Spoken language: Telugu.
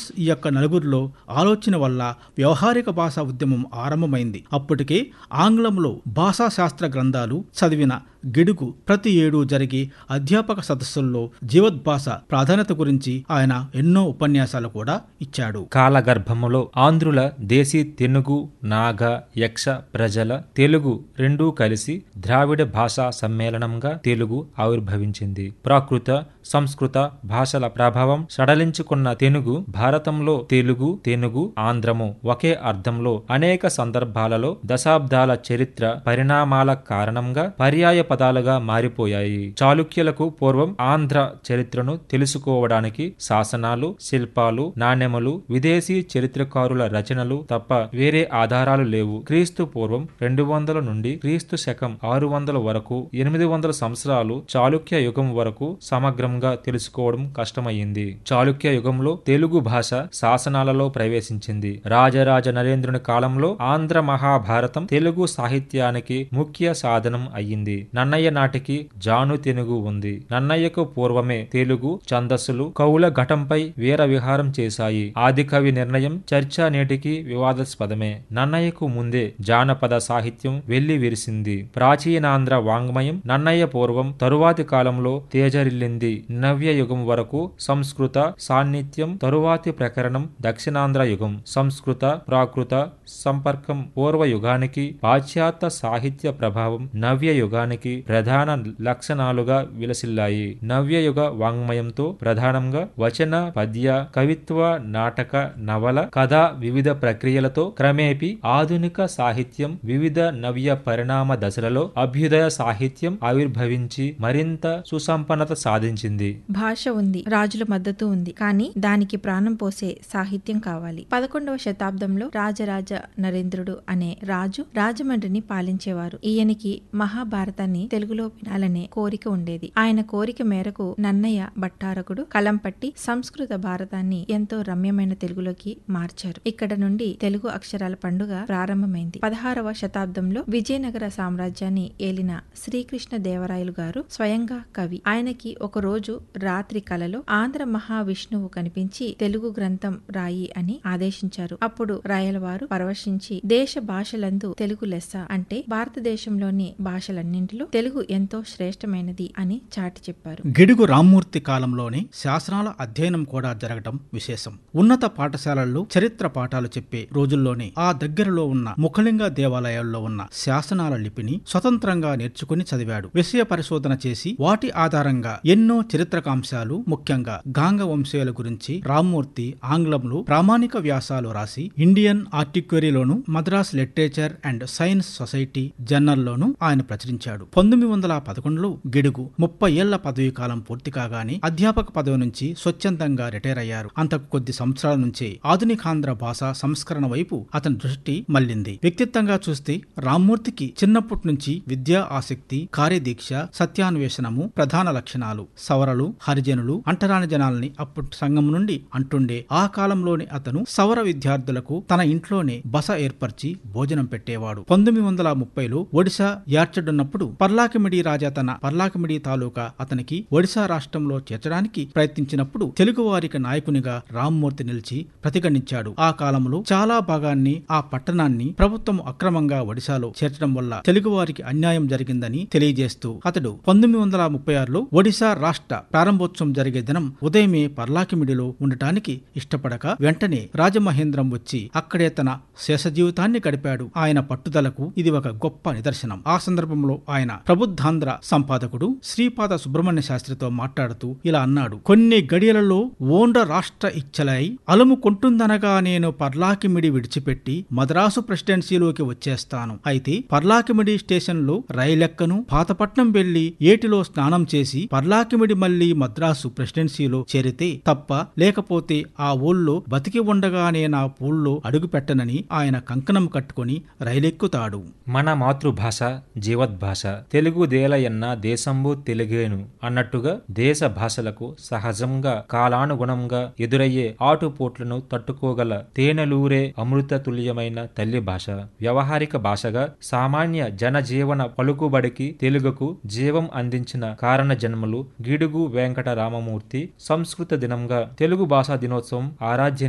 ఈ యొక్క నలుగురిలో ఆలోచన వల్ల వ్యవహారిక భాషా ఉద్యమం ఆరంభమైంది అప్పటికే ఆంగ్లంలో భాషా శాస్త్ర గ్రంథాలు చదివిన గిడుగు ప్రతి ఏడు జరిగే అధ్యాపక సదస్సుల్లో జీవద్భాష ప్రాధాన్యత గురించి ఆయన ఎన్నో ఉపన్యాసాలు కూడా ఇచ్చాడు కాలగర్భములో ఆంధ్రుల దేశీ తెనుగు నాగ యక్ష ప్రజల తెలుగు రెండూ కలిసి ద్రావిడ భాషా సమ్మేళనంగా తెలుగు ఆవిర్భవించింది ప్రాకృత సంస్కృత భాషల ప్రభావం సడలించుకున్న తెనుగు భారతంలో తెలుగు తెనుగు ఆంధ్రము ఒకే అర్థంలో అనేక సందర్భాలలో దశాబ్దాల చరిత్ర పరిణామాల కారణంగా పర్యాయ పదాలుగా మారిపోయాయి చాళుక్యులకు పూర్వం ఆంధ్ర చరిత్రను తెలుసుకోవడానికి శాసనాలు శిల్పాలు నాణెములు విదేశీ చరిత్రకారుల రచనలు తప్ప వేరే ఆధారాలు లేవు క్రీస్తు పూర్వం రెండు వందల నుండి క్రీస్తు శకం ఆరు వందల వరకు ఎనిమిది వందల సంవత్సరాలు చాళుక్య యుగం వరకు సమగ్రంగా తెలుసుకోవడం కష్టమయ్యింది చాళుక్య యుగంలో తెలుగు భాష శాసనాలలో ప్రవేశించింది రాజరాజ నరేంద్రుని కాలంలో ఆంధ్ర మహాభారతం తెలుగు సాహిత్యానికి ముఖ్య సాధనం అయ్యింది నన్నయ్య నాటికి జాను తెనుగు ఉంది నన్నయ్యకు పూర్వమే తెలుగు ఛందస్సులు కవుల ఘటంపై వీర విహారం చేశాయి ఆదికవి నిర్ణయం చర్చ నేటికి వివాదాస్పదమే నన్నయ్యకు ముందే జానపద సాహిత్యం వెళ్లి విరిసింది ప్రాచీనాంధ్ర వాంగ్మయం నన్నయ్య పూర్వం తరువాతి కాలంలో తేజరిల్లింది నవ్య యుగం వరకు సంస్కృత సాన్నిధ్యం తరువాతి ప్రకరణం దక్షిణాంధ్ర యుగం సంస్కృత ప్రాకృత సంపర్కం పూర్వ యుగానికి పాశ్చాత్య సాహిత్య ప్రభావం నవ్య యుగానికి ప్రధాన లక్షణాలుగా విలసిల్లాయి నవ్యయుగ వాంగ్మయంతో ప్రధానంగా వచన పద్య కవిత్వ నాటక నవల కథ వివిధ ప్రక్రియలతో క్రమేపీ ఆధునిక సాహిత్యం వివిధ నవ్య పరిణామ దశలలో అభ్యుదయ సాహిత్యం ఆవిర్భవించి మరింత సుసంపన్నత సాధించింది భాష ఉంది రాజుల మద్దతు ఉంది కానీ దానికి ప్రాణం పోసే సాహిత్యం కావాలి పదకొండవ శతాబ్దంలో రాజరాజ నరేంద్రుడు అనే రాజు రాజమండ్రిని పాలించేవారు ఈయనకి మహాభారతాన్ని తెలుగులో వినాలనే కోరిక ఉండేది ఆయన కోరిక మేరకు నన్నయ్య భట్టారకుడు కలం పట్టి సంస్కృత భారతాన్ని ఎంతో రమ్యమైన తెలుగులోకి మార్చారు ఇక్కడ నుండి తెలుగు అక్షరాల పండుగ ప్రారంభమైంది పదహారవ శతాబ్దంలో విజయనగర సామ్రాజ్యాన్ని ఏలిన శ్రీకృష్ణ దేవరాయలు గారు స్వయంగా కవి ఆయనకి ఒక రోజు రాత్రి కలలో ఆంధ్ర మహావిష్ణువు కనిపించి తెలుగు గ్రంథం రాయి అని ఆదేశించారు అప్పుడు రాయలవారు పరవశించి దేశ భాషలందు తెలుగు లెస్స అంటే భారతదేశంలోని భాషలన్నింటిలో తెలుగు ఎంతో శ్రేష్టమైనది అని చాటి చెప్పారు గిడుగు రామ్మూర్తి కాలంలోనే శాసనాల అధ్యయనం కూడా జరగటం విశేషం ఉన్నత పాఠశాలల్లో చరిత్ర పాఠాలు చెప్పే రోజుల్లోనే ఆ దగ్గరలో ఉన్న ముఖలింగ దేవాలయాల్లో ఉన్న శాసనాల లిపిని స్వతంత్రంగా నేర్చుకుని చదివాడు విషయ పరిశోధన చేసి వాటి ఆధారంగా ఎన్నో చరిత్రకాంశాలు ముఖ్యంగా గాంగ వంశీయుల గురించి రామ్మూర్తి ఆంగ్లంలో ప్రామాణిక వ్యాసాలు రాసి ఇండియన్ ఆర్టిక్వరీలోను Madras literature and science society జర్నల్లోను ఆయన ప్రచురించాడు పంతొమ్మిది వందల పదకొండులో గిడుగు ముప్పై ఏళ్ల పదవీ కాలం పూర్తి కాగానే అధ్యాపక పదవి నుంచి స్వచ్ఛందంగా రిటైర్ అయ్యారు అంతకు కొద్ది సంవత్సరాల నుంచే ఆధునికాంధ్ర భాష సంస్కరణ వైపు అతని దృష్టి మళ్లింది వ్యక్తిత్వంగా చూస్తే రామ్మూర్తికి చిన్నప్పటి నుంచి విద్యా ఆసక్తి కార్యదీక్ష సత్యాన్వేషణము ప్రధాన లక్షణాలు సవరలు హరిజనులు అంటరాని జనాల్ని అప్పటి సంఘం నుండి అంటుండే ఆ కాలంలోని అతను సవర విద్యార్థులకు తన ఇంట్లోనే బస ఏర్పరిచి భోజనం పెట్టేవాడు పంతొమ్మిది వందల ముప్పైలో ఒడిశా యార్చడున్నప్పుడు పర్లాకిమిడి రాజా తన పర్లాకిమిడి తాలూకా అతనికి ఒడిశా రాష్ట్రంలో చేర్చడానికి ప్రయత్నించినప్పుడు తెలుగువారికి నాయకునిగా రామ్మూర్తి నిలిచి ప్రతిఘటించాడు ఆ కాలంలో చాలా భాగాన్ని ఆ పట్టణాన్ని ప్రభుత్వం అక్రమంగా ఒడిశాలో చేర్చడం వల్ల తెలుగువారికి అన్యాయం జరిగిందని తెలియజేస్తూ అతడు పంతొమ్మిది వందల ముప్పై ఆరులో ఒడిశా రాష్ట్ర ప్రారంభోత్సవం జరిగే దినం ఉదయమే పర్లాకిమిడిలో ఉండటానికి ఇష్టపడక వెంటనే రాజమహేంద్రం వచ్చి అక్కడే తన శేష జీవితాన్ని గడిపాడు ఆయన పట్టుదలకు ఇది ఒక గొప్ప నిదర్శనం ఆ సందర్భంలో ఆయన ప్రబుద్ధాంధ్ర సంపాదకుడు శ్రీపాద సుబ్రహ్మణ్య శాస్త్రితో మాట్లాడుతూ ఇలా అన్నాడు కొన్ని గడియలలో ఓండ్ర రాష్ట్ర ఇచ్చలై అలుముకుంటుందనగా నేను పర్లాకిమిడి విడిచిపెట్టి మద్రాసు ప్రెసిడెన్సీలోకి వచ్చేస్తాను అయితే పర్లాకిమిడి స్టేషన్లో రైలెక్కను పాతపట్నం వెళ్లి ఏటిలో స్నానం చేసి పర్లాకిమిడి మళ్లీ మద్రాసు ప్రెసిడెన్సీలో చేరితే తప్ప లేకపోతే ఆ ఊళ్ళో బతికి ఉండగానే నా పూల్లో అడుగు పెట్టనని ఆయన కంకణం కట్టుకుని రైలెక్కుతాడు మన మాతృభాష జీవద్భాష తెలుగు దేలయన్న దేశంబు తెలుగేను అన్నట్టుగా దేశ భాషలకు సహజంగా కాలానుగుణంగా ఎదురయ్యే ఆటుపోట్లను తట్టుకోగల తేనెలూరే అమృత తుల్యమైన తల్లి భాష వ్యవహారిక భాషగా సామాన్య జనజీవన పలుకుబడికి తెలుగుకు జీవం అందించిన కారణ జన్మలు గిడుగు వెంకట రామమూర్తి సంస్కృత దినంగా తెలుగు భాషా దినోత్సవం ఆరాధ్య